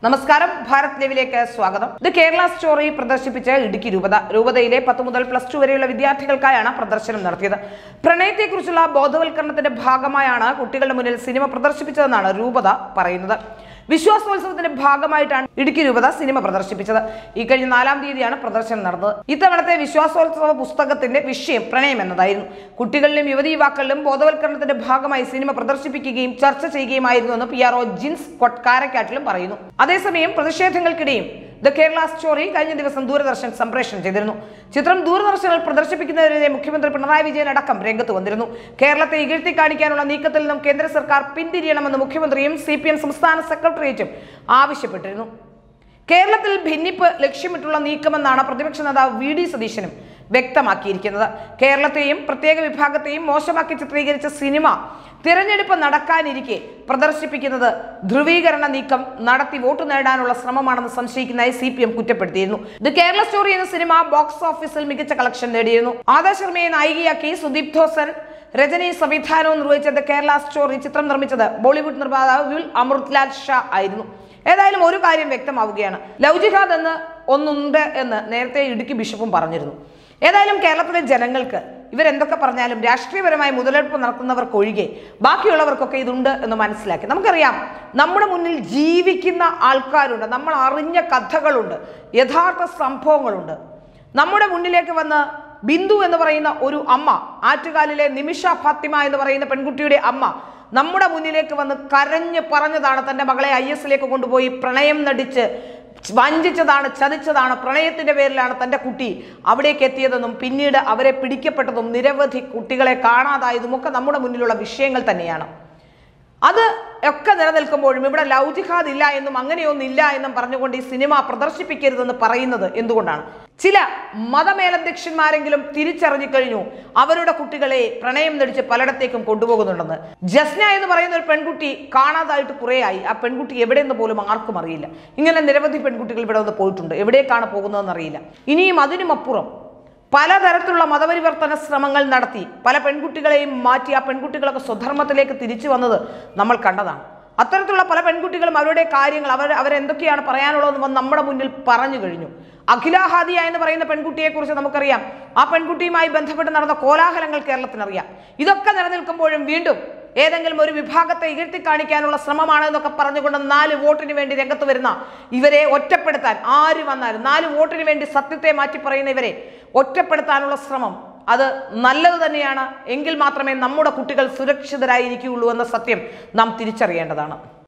നമസ്കാരം ഭാരത് ലൈവിലേക്ക് സ്വാഗതം ഇത് കേരള സ്റ്റോറി പ്രദർശിപ്പിച്ച് ഇടുക്കി രൂപത രൂപതയിലെ പത്ത് മുതൽ പ്ലസ് ടു വരെയുള്ള വിദ്യാർത്ഥികൾക്കായാണ് പ്രദർശനം നടത്തിയത് പ്രണയത്തെക്കുറിച്ചുള്ള ബോധവൽക്കരണത്തിന്റെ ഭാഗമായാണ് കുട്ടികളുടെ മുന്നിൽ സിനിമ പ്രദർശിപ്പിച്ചതെന്നാണ് രൂപത പറയുന്നത് വിശ്വാസോത്സവത്തിന്റെ ഭാഗമായിട്ടാണ് ഇടുക്കി രൂപത സിനിമ പ്രദർശിപ്പിച്ചത് ഇക്കഴിഞ്ഞ നാലാം തീയതിയാണ് പ്രദർശനം നടന്നത് ഇത്തവണത്തെ വിശ്വാസോത്സവ പുസ്തകത്തിന്റെ വിഷയം പ്രണയം എന്നതായിരുന്നു കുട്ടികളിലും യുവതി യുവാക്കളിലും ബോധവൽക്കരണത്തിന്റെ ഭാഗമായി സിനിമ പ്രദർശിപ്പിക്കുകയും ചർച്ച ചെയ്യുകയുമായിരുന്നുവെന്ന് പി ആർ ഒ ജിൻസ് കൊട്ടാരക്കാട്ടിലും പറയുന്നു അതേസമയം പ്രതിഷേധങ്ങൾക്കിടെയും ദ കേരള സ്റ്റോറി കഴിഞ്ഞ ദിവസം ദൂരദർശൻ സംപ്രേഷണം ചെയ്തിരുന്നു ചിത്രം ദൂരദർശനിൽ പ്രദർശിപ്പിക്കുന്നതിനെതിരെ മുഖ്യമന്ത്രി പിണറായി വിജയൻ അടക്കം രംഗത്ത് വന്നിരുന്നു കേരളത്തെ ഇകഴ്ത്തി കാണിക്കാനുള്ള നീക്കത്തിൽ നിന്നും കേന്ദ്ര സർക്കാർ പിന്തിരിയണമെന്ന് മുഖ്യമന്ത്രിയും സി സംസ്ഥാന സെക്രട്ടേറിയറ്റും ആവശ്യപ്പെട്ടിരുന്നു കേരളത്തിൽ ഭിന്നിപ്പ് ലക്ഷ്യമിട്ടുള്ള നീക്കമെന്നാണ് പ്രതിപക്ഷ നേതാവ് വി ഡി സതീശനും വ്യക്തമാക്കിയിരിക്കുന്നത് കേരളത്തെയും പ്രത്യേക വിഭാഗത്തെയും മോശമാക്കി ചിത്രീകരിച്ച സിനിമ തിരഞ്ഞെടുപ്പ് നടക്കാനിരിക്കെ പ്രദർശിപ്പിക്കുന്നത് ധ്രുവീകരണ നീക്കം നടത്തി വോട്ട് നേടാനുള്ള ശ്രമമാണെന്ന് സംശയിക്കുന്നതായി സി പി എം കുറ്റപ്പെടുത്തിയിരുന്നു ദ കേരള സ്റ്റോറി എന്ന സിനിമ ബോക്സ് ഓഫീസിൽ മികച്ച കളക്ഷൻ നേടിയിരുന്നു ആദാ ശർമ്മയെ നായികയാക്കി സുദീപ് ധോസൻ രജനി സംവിധാനവും നിർവഹിച്ച ദ കേരള സ്റ്റോറി ചിത്രം നിർമ്മിച്ചത് ബോളിവുഡ് നിർമ്മാതാവ് വിൽ അമൃത്ലാൽ ഷാ ആയിരുന്നു ഏതായാലും ഒരു കാര്യം വ്യക്തമാവുകയാണ് ലവ് ജിഹാദ് എന്ന് ഒന്നുണ്ട് എന്ന് നേരത്തെ ഇടുക്കി ബിഷപ്പും പറഞ്ഞിരുന്നു ഏതായാലും കേരളത്തിലെ ജനങ്ങൾക്ക് ഇവരെന്തൊക്കെ പറഞ്ഞാലും രാഷ്ട്രീയപരമായി മുതലെടുപ്പ് നടത്തുന്നവർക്കൊഴികെ ബാക്കിയുള്ളവർക്കൊക്കെ ഇതുണ്ട് എന്ന് മനസ്സിലാക്കി നമുക്കറിയാം നമ്മുടെ മുന്നിൽ ജീവിക്കുന്ന ആൾക്കാരുണ്ട് നമ്മൾ അറിഞ്ഞ കഥകളുണ്ട് യഥാർത്ഥ സംഭവങ്ങളുണ്ട് നമ്മുടെ മുന്നിലേക്ക് വന്ന് ബിന്ദു എന്ന് പറയുന്ന ഒരു അമ്മ ആറ്റുകാലിലെ നിമിഷ ഫാത്തിമ എന്ന് പറയുന്ന പെൺകുട്ടിയുടെ അമ്മ നമ്മുടെ മുന്നിലേക്ക് വന്ന് കരഞ്ഞ് പറഞ്ഞതാണ് തൻ്റെ മകളെ ഐ എസിലേക്ക് കൊണ്ടുപോയി പ്രണയം നടിച്ച് വഞ്ചിച്ചതാണ് ചതിച്ചതാണ് പ്രണയത്തിന്റെ പേരിലാണ് തൻ്റെ കുട്ടി അവിടേക്ക് എത്തിയതെന്നും പിന്നീട് അവരെ പിടിക്കപ്പെട്ടതും നിരവധി കുട്ടികളെ കാണാതായതും ഒക്കെ നമ്മുടെ മുന്നിലുള്ള വിഷയങ്ങൾ തന്നെയാണ് അത് ഒക്കെ നിലനിൽക്കുമ്പോഴും ഇവിടെ ലവ് ജിഹാദ് ഇല്ല എന്നും അങ്ങനെയൊന്നും ഇല്ല എന്നും പറഞ്ഞുകൊണ്ട് ഈ സിനിമ പ്രദർശിപ്പിക്കരുതെന്ന് പറയുന്നത് എന്തുകൊണ്ടാണ് ചില മതമേലധ്യക്ഷന്മാരെങ്കിലും തിരിച്ചറിഞ്ഞു കഴിഞ്ഞു അവരുടെ കുട്ടികളെ പ്രണയം നടിച്ച് പലയിടത്തേക്കും കൊണ്ടുപോകുന്നുണ്ടെന്ന് ജസ്ന എന്ന് പറയുന്ന ഒരു പെൺകുട്ടി കാണാതായിട്ട് കുറേയായി ആ പെൺകുട്ടി എവിടെയെന്ന് പോലും ആർക്കും അറിയില്ല ഇങ്ങനെ നിരവധി പെൺകുട്ടികൾ ഇവിടെ വന്ന് പോയിട്ടുണ്ട് എവിടേക്കാണ് പോകുന്നതെന്ന് അറിയില്ല ഇനിയും അതിനുമപ്പുറം പലതരത്തിലുള്ള മതപരിവർത്തന ശ്രമങ്ങൾ നടത്തി പല പെൺകുട്ടികളെയും മാറ്റി ആ പെൺകുട്ടികളൊക്കെ സ്വധർമ്മത്തിലേക്ക് തിരിച്ചു വന്നത് നമ്മൾ കണ്ടതാണ് അത്തരത്തിലുള്ള പല പെൺകുട്ടികളും അവരുടെ കാര്യങ്ങൾ അവർ അവരെന്തൊക്കെയാണ് പറയാനുള്ളതെന്ന് വന്ന് നമ്മുടെ മുന്നിൽ പറഞ്ഞു കഴിഞ്ഞു അഖില ഹാദിയ എന്ന് പറയുന്ന പെൺകുട്ടിയെ കുറിച്ച് നമുക്കറിയാം ആ പെൺകുട്ടിയുമായി ബന്ധപ്പെട്ട് നടന്ന കോലാഹലങ്ങൾ കേരളത്തിനറിയാം ഇതൊക്കെ നിലനിൽക്കുമ്പോഴും വീണ്ടും ഏതെങ്കിലും ഒരു വിഭാഗത്തെ ഇകഴ്ത്തി കാണിക്കാനുള്ള ശ്രമമാണ് എന്നൊക്കെ പറഞ്ഞുകൊണ്ട് നാല് വോട്ടിന് വേണ്ടി രംഗത്ത് വരുന്ന ഇവരെ ഒറ്റപ്പെടുത്താൻ ആര് വന്നാലും നാല് വോട്ടിന് വേണ്ടി സത്യത്തെ മാറ്റി പറയുന്ന ഇവരെ ഒറ്റപ്പെടുത്താനുള്ള ശ്രമം അത് നല്ലത് തന്നെയാണ് എങ്കിൽ മാത്രമേ നമ്മുടെ കുട്ടികൾ സുരക്ഷിതരായിരിക്കുകയുള്ളൂ എന്ന സത്യം നാം തിരിച്ചറിയേണ്ടതാണ്